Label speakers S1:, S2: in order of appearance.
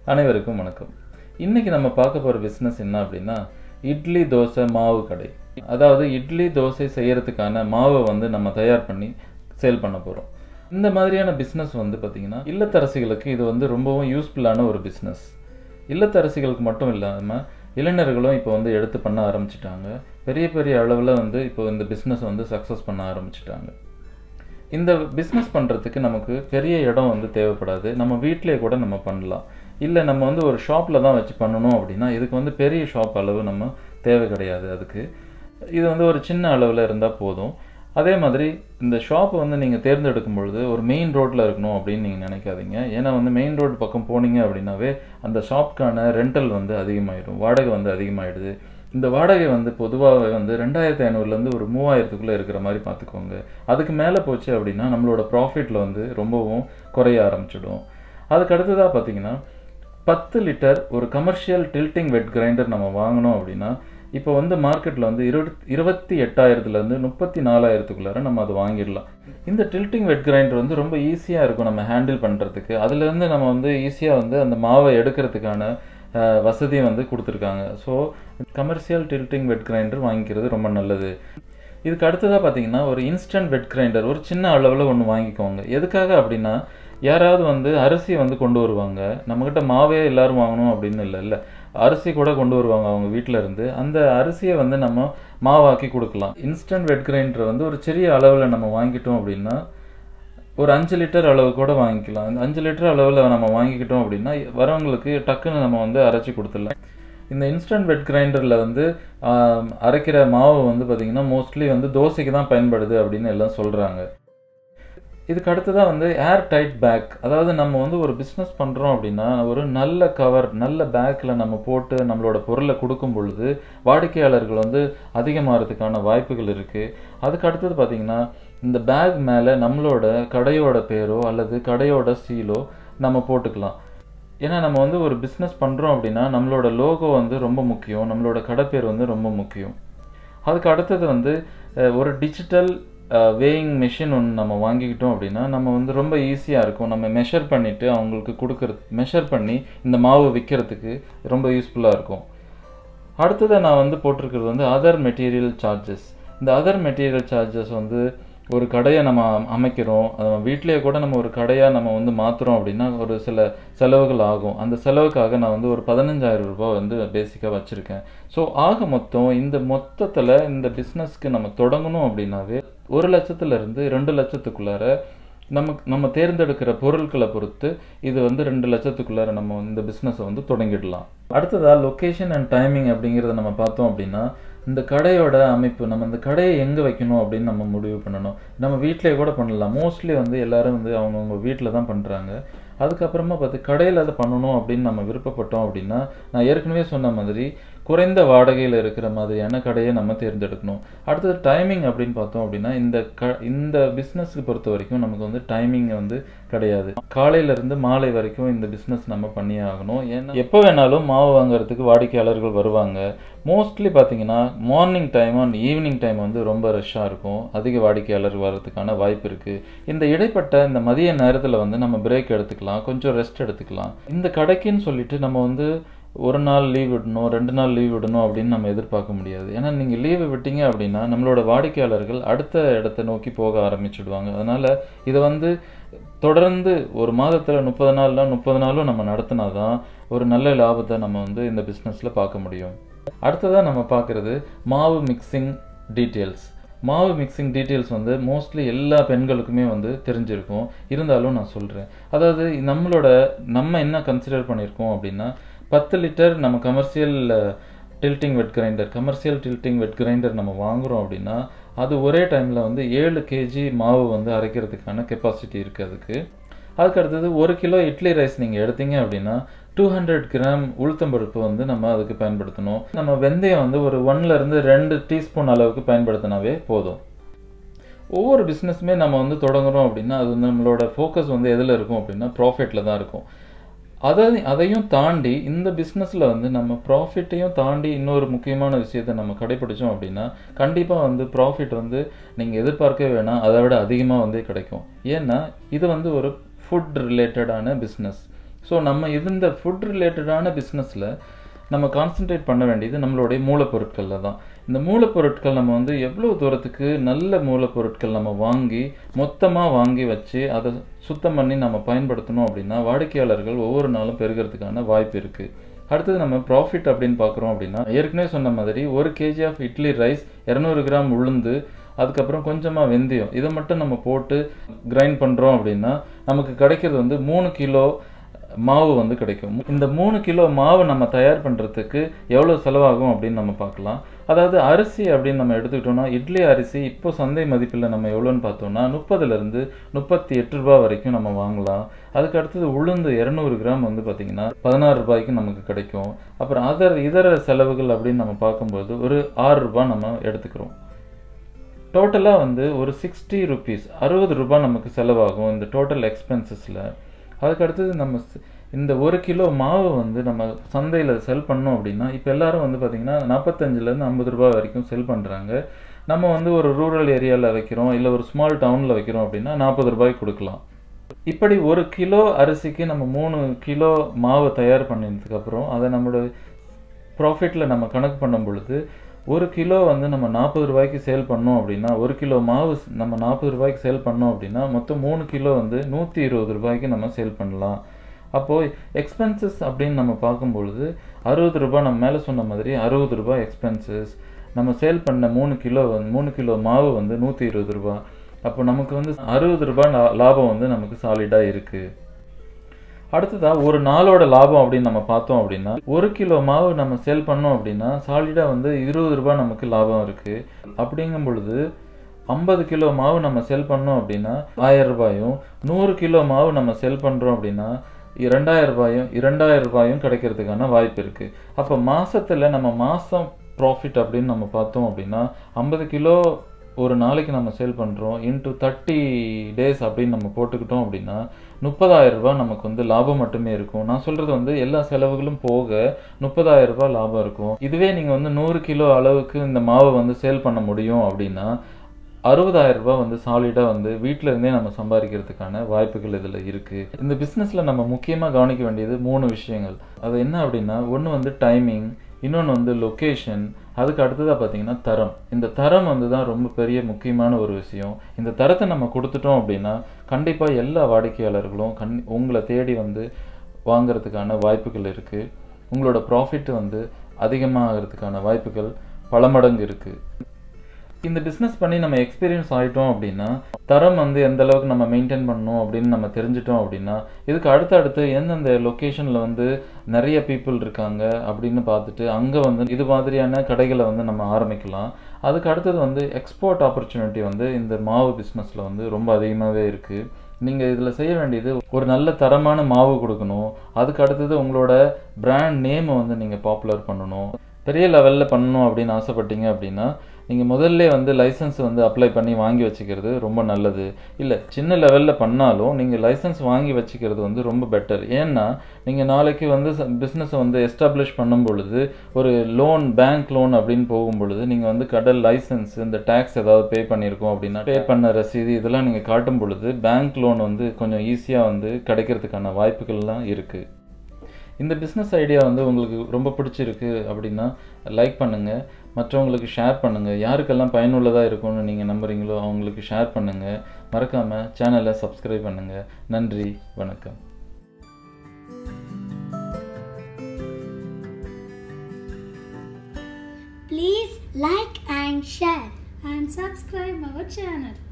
S1: அனைவருக்கும் வணக்கம் இன்னைக்கு நம்ம பார்க்க போகிற பிஸ்னஸ் என்ன அப்படின்னா இட்லி தோசை மாவு கடை அதாவது இட்லி தோசை செய்யறதுக்கான மாவை வந்து நம்ம தயார் பண்ணி சேல் பண்ண போகிறோம் இந்த மாதிரியான பிஸ்னஸ் வந்து பார்த்திங்கன்னா இல்லத்தரசிகளுக்கு இது வந்து ரொம்பவும் யூஸ்ஃபுல்லான ஒரு பிஸ்னஸ் இல்லத்தரசிகளுக்கு மட்டும் இல்லாமல் இளைஞர்களும் இப்போ வந்து எடுத்து பண்ண ஆரம்பிச்சிட்டாங்க பெரிய பெரிய அளவில் வந்து இப்போ இந்த பிஸ்னஸ் வந்து சக்ஸஸ் பண்ண ஆரம்பிச்சிட்டாங்க இந்த பிஸ்னஸ் பண்ணுறதுக்கு நமக்கு பெரிய இடம் வந்து தேவைப்படாது நம்ம வீட்டிலேயே கூட நம்ம பண்ணலாம் இல்லை நம்ம வந்து ஒரு ஷாப்பில் தான் வச்சு பண்ணணும் அப்படின்னா இதுக்கு வந்து பெரிய ஷாப் அளவு நம்ம தேவை கிடையாது அதுக்கு இது வந்து ஒரு சின்ன அளவில் இருந்தால் போதும் அதே மாதிரி இந்த ஷாப்பை வந்து நீங்கள் தேர்ந்தெடுக்கும் பொழுது ஒரு மெயின் ரோட்டில் இருக்கணும் அப்படின்னு நீங்கள் நினைக்காதீங்க ஏன்னா வந்து மெயின் ரோடு பக்கம் போனீங்க அப்படின்னாவே அந்த ஷாப்க்கான ரெண்டல் வந்து அதிகமாகிடும் வாடகை வந்து அதிகமாகிடுது இந்த வாடகை வந்து பொதுவாகவே வந்து ரெண்டாயிரத்தி ஐநூறுலேருந்து ஒரு மூவாயிரத்துக்குள்ளே இருக்கிற மாதிரி பார்த்துக்கோங்க அதுக்கு மேலே போச்சு அப்படின்னா நம்மளோட ப்ராஃபிட்டில் வந்து ரொம்பவும் குறைய ஆரம்பிச்சிடும் அதுக்கு அடுத்ததாக பார்த்தீங்கன்னா பத்து லிட்டர் ஒரு கமர்ஷியல் டில்ட்டிங் வெட் கிரைண்டர் நம்ம வாங்கினோம் அப்படின்னா இப்போ வந்து மார்க்கெட்டில் வந்து இருபத் இருபத்தி எட்டாயிரத்துலேருந்து முப்பத்தி நாலாயிரத்துக்குள்ளார நம்ம அதை வாங்கிடலாம் இந்த டில்ட்டிங் வெட் கிரைண்டர் வந்து ரொம்ப ஈஸியாக இருக்கும் நம்ம ஹேண்டில் பண்ணுறதுக்கு அதுலேருந்து நம்ம வந்து ஈஸியாக வந்து அந்த மாவை எடுக்கிறதுக்கான அஹ், வசதியை வந்து கொடுத்துருக்காங்க so commercial tilting wet grinder வாங்கிக்கிறது ரொம்ப நல்லது இதுக்கு அடுத்ததாக பார்த்தீங்கன்னா ஒரு இன்ஸ்டன்ட் வெட் கிரைண்டர் ஒரு சின்ன அளவில் ஒன்று வாங்கிக்கோங்க எதுக்காக அப்படின்னா யாராவது வந்து அரிசி வந்து கொண்டு வருவாங்க நம்மக்கிட்ட மாவே எல்லாரும் வாங்கணும் அப்படின்னு இல்லை இல்லை அரிசி கூட கொண்டு வருவாங்க அவங்க வீட்டில் இருந்து அந்த அரிசியை வந்து நம்ம மாவாக்கி கொடுக்கலாம் இன்ஸ்டன்ட் வெட் கிரைண்டர் வந்து ஒரு சிறிய அளவில் நம்ம வாங்கிட்டோம் அப்படின்னா ஒரு அஞ்சு லிட்டர் அளவு கூட வாங்கிக்கலாம் இந்த அஞ்சு லிட்டர் அளவில் நம்ம வாங்கிக்கிட்டோம் அப்படின்னா வரவங்களுக்கு டக்குன்னு நம்ம வந்து அரைச்சி கொடுத்துடலாம் இந்த இன்ஸ்டன்ட் வெட் கிரைண்டரில் வந்து ஆம், அரைக்கிற மாவு வந்து பார்த்திங்கன்னா மோஸ்ட்லி வந்து தோசைக்கு தான் பயன்படுது அப்படின்னு எல்லாம் சொல்கிறாங்க இதுக்கு அடுத்ததாக வந்து ஏர் டைட் பேக் அதாவது நம்ம வந்து ஒரு பிஸ்னஸ் பண்ணுறோம் அப்படின்னா ஒரு நல்ல கவர் நல்ல பேக்கில் நம்ம போட்டு நம்மளோட பொருளை கொடுக்கும் பொழுது வாடிக்கையாளர்கள் வந்து அதிகமாகிறதுக்கான வாய்ப்புகள் இருக்குது அதுக்கு அடுத்தது பார்த்திங்கன்னா இந்த பேக் மேலே நம்மளோட கடையோட பேரோ அல்லது கடையோட சீலோ நம்ம போட்டுக்கலாம் ஏன்னா நம்ம வந்து ஒரு பிஸ்னஸ் பண்ணுறோம் அப்படின்னா நம்மளோட லோகோ வந்து ரொம்ப முக்கியம் நம்மளோட கடை பேர் வந்து ரொம்ப முக்கியம் அதுக்கு அடுத்தது வந்து அஹ், ஒரு டிஜிட்டல் வேயிங் மிஷின் ஒன்று நம்ம வாங்கிக்கிட்டோம் அப்படின்னா நம்ம வந்து ரொம்ப ஈஸியாக இருக்கும் நம்ம மெஷர் பண்ணிவிட்டு அவங்களுக்கு கொடுக்கறது மெஷர் பண்ணி இந்த மாவு விற்கிறதுக்கு ரொம்ப யூஸ்ஃபுல்லாக இருக்கும் அடுத்தது நான் வந்து போட்டிருக்கிறது வந்து அதர் மெட்டீரியல் சார்ஜஸ் இந்த அதர் மெட்டீரியல் சார்ஜஸ் வந்து ஒரு கடையை நம்ம அம்- அமைக்கிறோம் அது நம்ம வீட்டிலேயே கூட நம்ம ஒரு கடையாக நம்ம வந்து மாற்றுறோம் அப்படின்னா ஒரு சில செலவுகள் ஆகும் அந்த செலவுக்காக நான் வந்து ஒரு பதினஞ்சாயிரம் ரூபாய் வந்து பேசிக்காக வச்சுருக்கேன் ஸோ ஆக மொத்தம் இந்த மொத்தத்தில் இந்த பிஸ்னஸ்க்கு நம்ம தொடங்கணும் அப்படின்னாவே ஒரு லட்சத்துலேருந்து ரெண்டு லட்சத்துக்குள்ளார நமக்கு நம்ம தேர்ந்தெடுக்கிற பொருட்களை பொறுத்து இது வந்து ரெண்டு லட்சத்துக்குள்ளார நம்ம இந்த பிஸ்னஸை வந்து தொடங்கிடலாம் அடுத்ததாக லொக்கேஷன் அண்ட் டைமிங் அப்படிங்கிறத நம்ம பார்த்தோம் அப்படின்னா இந்த கடையோட அமைப்பு நம்ம இந்த கடையை எங்கே வைக்கணும் அப்படின்னு நம்ம முடிவு பண்ணணும் நம்ம வீட்டிலேயே கூட பண்ணலாம் மோஸ்ட்லி வந்து எல்லாரும் வந்து அவங்கவுங்க வீட்டில் தான் பண்ணுறாங்க அதுக்கப்புறமா பார்த்து கடையில் அதை பண்ணணும் அப்படின்னு நம்ம விருப்பப்பட்டோம் அப்படின்னா நான் ஏற்கனவே சொன்ன மாதிரி குறைந்த வாடகையில் இருக்கிற மாதிரியான கடையை நம்ம தேர்ந்தெடுக்கணும் அடுத்தது டைமிங் அப்படின்னு பார்த்தோம் அப்படின்னா இந்த க இந்த பிஸ்னஸ்க்கு பொறுத்த வரைக்கும் நமக்கு வந்து டைமிங் வந்து கிடையாது காலையிலேருந்து மாலை வரைக்கும் இந்த பிஸ்னஸ் நம்ம பண்ணியே ஆகணும் ஏன்னா எப்போ வேணாலும் மாவு வாங்குறதுக்கு வாடிக்கையாளர்கள் வருவாங்க மோஸ்ட்லி பார்த்தீங்கன்னா morning time and evening time வந்து ரொம்ப ரஷ்ஷாக இருக்கும் அதிக வாடிக்கையாளர் வர்றதுக்கான வாய்ப்பு இருக்குது இந்த இடைப்பட்ட இந்த மதிய நேரத்தில் வந்து நம்ம பிரேக் எடுத்துக்கலாம் கொஞ்சம் ரெஸ்ட் எடுத்துக்கலாம் இந்த கடைக்குன்னு சொல்லிட்டு நம்ம வந்து ஒரு நாள் லீவ் விடணும் ரெண்டு நாள் லீவ் விடணும் அப்படின்னு நம்ம எதிர்பார்க்க முடியாது ஏன்னா நீங்கள் லீவு விட்டீங்க அப்படின்னா நம்மளோட வாடிக்கையாளர்கள் அடுத்த இடத்த நோக்கி போக ஆரம்பிச்சிடுவாங்க அதனால் இதை வந்து தொடர்ந்து ஒரு மாதத்தில் முப்பது நாள்னா முப்பது நாளும் நம்ம நடத்தினா தான் ஒரு நல்ல லாபத்தை நம்ம வந்து இந்த பிஸ்னஸில் பார்க்க முடியும் அடுத்ததாக நம்ம பார்க்குறது மாவு மிக்சிங் டீட்டெயில்ஸ் மாவு மிக்சிங் டீட்டெயில்ஸ் வந்து மோஸ்ட்லி எல்லா பெண்களுக்குமே வந்து தெரிஞ்சிருக்கும் இருந்தாலும் நான் சொல்கிறேன் அதாவது நம்மளோட நம்ம என்ன கன்சிடர் பண்ணியிருக்கோம் அப்படின்னா பத்து லிட்டர் நம்ம commercial tilting wet grinder commercial tilting wet grinder நம்ம வாங்குறோம் அப்படின்னா அது ஒரே டைமில் வந்து ஏழு கேஜி மாவு வந்து அரைக்கிறதுக்கான கெப்பாசிட்டி இருக்குது அதுக்கு அதுக்கு அடுத்தது ஒரு கிலோ இட்லி ரைஸ் நீங்கள் எடுத்தீங்க அப்படின்னா டூ ஹண்ட்ரட் கிராம் உளுத்தம்பருப்பு வந்து நம்ம அதுக்கு பயன்படுத்தணும் நம்ம வெந்தயம் வந்து ஒரு ஒன்ல இருந்து ரெண்டு டீஸ்பூன் அளவுக்கு பயன்படுத்தினாவே போதும் ஒவ்வொரு பிஸ்னஸுமே நம்ம வந்து தொடங்குறோம் அப்படின்னா அது வந்து நம்மளோட ஃபோக்கஸ் வந்து எதில் இருக்கும் அப்படின்னா ப்ராஃபிட்டில் தான் இருக்கும் அதை அதையும் தாண்டி இந்த பிஸ்னஸில் வந்து நம்ம ப்ராஃபிட்டையும் தாண்டி இன்னொரு முக்கியமான விஷயத்தை நம்ம கடைப்பிடிச்சோம் அப்படின்னா கண்டிப்பாக வந்து ப்ராஃபிட் வந்து நீங்கள் எதிர்பார்க்கவே வேணாம் அதை விட அதிகமாக வந்து கிடைக்கும் ஏன்னா இது வந்து ஒரு ஃபுட் ரிலேட்டடான பிஸ்னஸ் ஸோ நம்ம இந்த ஃபுட் ரிலேட்டடான பிஸ்னஸில் நம்ம கான்சென்ட்ரேட் பண்ண வேண்டியது நம்மளுடைய மூலப்பொருட்களில் தான் இந்த மூலப்பொருட்கள் நம்ம வந்து எவ்வளோ தூரத்துக்கு நல்ல மூலப்பொருட்கள் நம்ம வாங்கி மொத்தமாக வாங்கி வச்சு அதை சுத்தம் பண்ணி நம்ம பயன்படுத்தணும் அப்படின்னா வாடிக்கையாளர்கள் ஒவ்வொரு நாளும் பெருகிறதுக்கான வாய்ப்பு இருக்குது அடுத்தது நம்ம ப்ராஃபிட் அப்படின்னு பார்க்குறோம் அப்படின்னா ஏற்கனவே சொன்ன மாதிரி ஒரு கேஜி ஆஃப் இட்லி ரைஸ் இரநூறு கிராம் உளுந்து அதுக்கப்புறம் கொஞ்சமாக வெந்தயம் இதை மட்டும் நம்ம போட்டு கிரைண்ட் பண்ணுறோம் அப்படின்னா நமக்கு கிடைக்கிறது வந்து மூணு கிலோ மாவு வந்து கிடைக்கும் இந்த மூணு கிலோ மாவு நம்ம தயார் பண்ணுறதுக்கு எவ்வளோ செலவாகும் அப்படின்னு நம்ம பார்க்கலாம் அதாவது அரிசி அப்படின்னு நம்ம எடுத்துக்கிட்டோம்னா இட்லி அரிசி இப்போ சந்தை மதிப்பில் நம்ம எவ்வளோன்னு பார்த்தோம்னா முப்பதுலேருந்து முப்பத்தி எட்டு ரூபா வரைக்கும் நம்ம வாங்கலாம் அதுக்கு அடுத்தது உளுந்து இரநூறு கிராம் வந்து பார்த்திங்கன்னா பதினாறு ரூபாய்க்கு நமக்கு கிடைக்கும் அப்புறம் அதர் இதர செலவுகள் அப்படின்னு நம்ம பார்க்கும்போது ஒரு ஆறு ரூபாய் நம்ம எடுத்துக்கிறோம் டோட்டலாக வந்து ஒரு சிக்ஸ்டி ருபீஸ் அறுபது ரூபாய் நமக்கு செலவாகும் இந்த டோட்டல் எக்ஸ்பென்சஸில் அதுக்கு அடுத்தது நம்ம இந்த ஒரு கிலோ மாவு வந்து நம்ம சந்தையில் செல் பண்ணோம் அப்படின்னா இப்போ எல்லாரும் வந்து பார்த்திங்கன்னா நாற்பத்தஞ்சிலேருந்து ஐம்பது ரூபா வரைக்கும் செல் பண்ணுறாங்க நம்ம வந்து ஒரு ரூரல் ஏரியாவில் வைக்கிறோம் இல்லை ஒரு ஸ்மால் டவுனில் வைக்கிறோம் அப்படின்னா நாற்பது ரூபாய்க்கு கொடுக்கலாம் இப்படி ஒரு கிலோ அரிசிக்கு நம்ம மூணு கிலோ மாவு தயார் பண்ணதுக்கப்புறம் அதை நம்மளோட ப்ராஃபிட்டில் நம்ம கணக்கு பண்ணும் பொழுது ஒரு கிலோ வந்து நம்ம நாற்பது ரூபாய்க்கு சேல் பண்ணோம் அப்படின்னா ஒரு கிலோ மாவு நம்ம நாற்பது ரூபாய்க்கு சேல் பண்ணோம் அப்படின்னா மொத்தம் மூணு கிலோ வந்து நூற்றி இருபது ரூபாய்க்கு நம்ம சேல் பண்ணலாம் அப்போது எக்ஸ்பென்சஸ் அப்படின்னு நம்ம பார்க்கும்பொழுது அறுபது ரூபாய் நம்ம மேலே சொன்ன மாதிரி அறுபது ரூபாய் எக்ஸ்பென்சஸ் நம்ம சேல் பண்ண மூணு கிலோ வந்து மூணு கிலோ மாவு வந்து நூற்றி இருபது ரூபாய் அப்போ நமக்கு வந்து அறுபது ரூபாய் லாபம் வந்து நமக்கு சாலிடாக இருக்குது அடுத்ததாக ஒரு நாளோட லாபம் அப்படின்னு நம்ம பார்த்தோம் அப்படின்னா ஒரு கிலோ மாவு நம்ம சேல் பண்ணோம் அப்படின்னா சாலிடாக வந்து இருபது ரூபாய் நமக்கு லாபம் இருக்குது அப்படிங்கும் பொழுது ஐம்பது கிலோ மாவு நம்ம செல் பண்ணோம் அப்படின்னா ஆயிரம் ரூபாயும் நூறு கிலோ மாவு நம்ம செல் பண்ணுறோம் அப்படின்னா இரண்டாயிரம் ரூபாயும் இரண்டாயிரம் ரூபாயும் கிடைக்கிறதுக்கான வாய்ப்பு இருக்குது அப்போ மாதத்தில் நம்ம மாதம் ப்ராஃபிட் அப்படின்னு நம்ம பார்த்தோம் அப்படின்னா ஐம்பது கிலோ ஒரு நாளைக்கு நம்ம சேல் பண்ணுறோம் இன்ட்டு தேர்ட்டி டேஸ் அப்படின்னு நம்ம போட்டுக்கிட்டோம் அப்படின்னா முப்பதாயிரம் ரூபாய் நமக்கு வந்து லாபம் மட்டுமே இருக்கும் நான் சொல்கிறது வந்து எல்லா செலவுகளும் போக முப்பதாயிரம் ரூபாய் லாபம் இருக்கும் இதுவே நீங்கள் வந்து நூறு கிலோ அளவுக்கு இந்த மாவை வந்து சேல் பண்ண முடியும் அப்படின்னா அறுபதாயிரம் ரூபாய் வந்து சாலிடாக வந்து வீட்டில் இருந்தே நம்ம சம்பாதிக்கிறதுக்கான வாய்ப்புகள் இதில் இருக்குது இந்த பிஸ்னஸில் நம்ம முக்கியமாக கவனிக்க வேண்டியது மூணு விஷயங்கள் அது என்ன அப்படின்னா ஒன்று வந்து டைமிங் இன்னொன்று வந்து லொக்கேஷன் அதுக்கு அடுத்ததாக பார்த்தீங்கன்னா தரம் இந்த தரம் வந்து தான் ரொம்ப பெரிய முக்கியமான ஒரு விஷயம் இந்த தரத்தை நம்ம கொடுத்துட்டோம் அப்படின்னா கண்டிப்பாக எல்லா வாடிக்கையாளர்களும் கண் உங்களை தேடி வந்து வாங்கிறதுக்கான வாய்ப்புகள் இருக்குது உங்களோட ப்ராஃபிட் வந்து அதிகமாகிறதுக்கான வாய்ப்புகள் பல மடங்கு இருக்குது இந்த பிஸ்னஸ் பண்ணி நம்ம எக்ஸ்பீரியன்ஸ் ஆகிட்டோம் அப்படின்னா தரம் வந்து எந்த அளவுக்கு நம்ம மெயின்டைன் பண்ணணும் அப்படின்னு நம்ம தெரிஞ்சிட்டோம் அப்படின்னா இதுக்கு அடுத்து அடுத்து எந்தெந்த லொக்கேஷனில் வந்து நிறைய பீப்புள் இருக்காங்க அப்படின்னு பார்த்துட்டு அங்கே வந்து இது மாதிரியான கடைகளை வந்து நம்ம ஆரம்பிக்கலாம் அதுக்கு அடுத்தது வந்து எக்ஸ்போர்ட் ஆப்பர்ச்சுனிட்டி வந்து இந்த மாவு பிஸ்னஸில் வந்து ரொம்ப அதிகமாகவே இருக்குது நீங்கள் இதில் செய்ய வேண்டியது ஒரு நல்ல தரமான மாவு கொடுக்கணும் அதுக்கு அடுத்தது உங்களோட பிராண்ட் நேமை வந்து நீங்கள் பாப்புலர் பண்ணணும் பெரிய லெவலில் பண்ணணும் அப்படின்னு ஆசைப்பட்டீங்க அப்படின்னா நீங்கள் முதல்ல வந்து லைசன்ஸ் வந்து அப்ளை பண்ணி வாங்கி வச்சுக்கிறது ரொம்ப நல்லது இல்லை சின்ன லெவலில் பண்ணாலும் நீங்கள் லைசன்ஸ் வாங்கி வச்சுக்கிறது வந்து ரொம்ப பெட்டர் ஏன்னா நீங்கள் நாளைக்கு வந்து பிஸ்னஸை வந்து எஸ்டாப்ளிஷ் பண்ணும் பொழுது ஒரு லோன் பேங்க் லோன் அப்படின்னு போகும் பொழுது நீங்கள் வந்து கடல் லைசன்ஸ் இந்த டேக்ஸ் ஏதாவது பே பண்ணியிருக்கோம் அப்படின்னா பே பண்ண ரசீது இதெல்லாம் நீங்கள் காட்டும் பொழுது பேங்க் லோன் வந்து கொஞ்சம் ஈஸியாக வந்து கிடைக்கிறதுக்கான வாய்ப்புகள்லாம் இருக்குது இந்த பிஸ்னஸ் ஐடியா வந்து உங்களுக்கு ரொம்ப பிடிச்சிருக்கு அப்படின்னா லைக் பண்ணுங்கள் மற்றவங்களுக்கு ஷேர் பண்ணுங்கள் யாருக்கெல்லாம் பயனுள்ளதாக இருக்கும்னு நீங்கள் நம்புறீங்களோ அவங்களுக்கு ஷேர் பண்ணுங்கள் மறக்காமல் சேனலை சப்ஸ்கிரைப் பண்ணுங்கள் நன்றி வணக்கம்
S2: Please like and share and subscribe our channel.